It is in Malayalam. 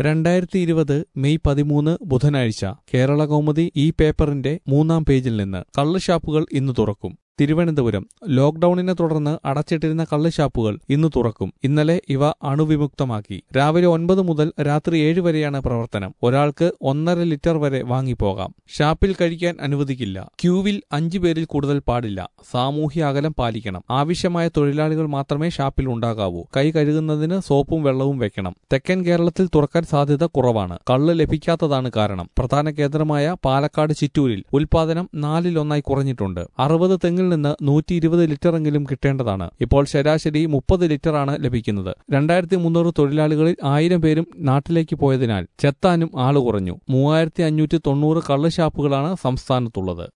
രണ്ടായിരത്തി ഇരുപത് മെയ് പതിമൂന്ന് ബുധനാഴ്ച കേരള കൗമുദി ഈ പേപ്പറിന്റെ മൂന്നാം പേജിൽ നിന്ന് കള്ളുഷാപ്പുകൾ ഇന്ന് തുറക്കും തിരുവനന്തപുരം ലോക്ഡൌണിനെ തുടർന്ന് അടച്ചിട്ടിരുന്ന കള്ളുഷാപ്പുകൾ ഇന്ന് തുറക്കും ഇന്നലെ ഇവ അണുവിമുക്തമാക്കി രാവിലെ ഒൻപത് മുതൽ രാത്രി ഏഴ് വരെയാണ് പ്രവർത്തനം ഒരാൾക്ക് ഒന്നര ലിറ്റർ വരെ വാങ്ങിപ്പോകാം ഷാപ്പിൽ കഴിക്കാൻ അനുവദിക്കില്ല ക്യൂവിൽ അഞ്ചു പേരിൽ കൂടുതൽ പാടില്ല സാമൂഹ്യ അകലം പാലിക്കണം ആവശ്യമായ തൊഴിലാളികൾ മാത്രമേ ഷാപ്പിൽ ഉണ്ടാകാവൂ കൈ കഴുകുന്നതിന് സോപ്പും വെള്ളവും വെക്കണം തെക്കൻ കേരളത്തിൽ തുറക്കാൻ സാധ്യത കുറവാണ് കള്ള് ലഭിക്കാത്തതാണ് കാരണം പ്രധാന കേന്ദ്രമായ പാലക്കാട് ചിറ്റൂരിൽ ഉൽപാദനം നാലിലൊന്നായി കുറഞ്ഞിട്ടുണ്ട് അറുപത് തെങ്ങിൽ നിന്ന് നൂറ്റി ഇരുപത് ലിറ്ററെങ്കിലും കിട്ടേണ്ടതാണ് ഇപ്പോൾ ശരാശരി മുപ്പത് ലിറ്ററാണ് ലഭിക്കുന്നത് രണ്ടായിരത്തി മുന്നൂറ് തൊഴിലാളികളിൽ ആയിരം പേരും നാട്ടിലേക്ക് പോയതിനാൽ ചെത്താനും ആള് കുറഞ്ഞു മൂവായിരത്തി അഞ്ഞൂറ്റി തൊണ്ണൂറ് കള്ളുഷാപ്പുകളാണ് സംസ്ഥാനത്തുള്ളത്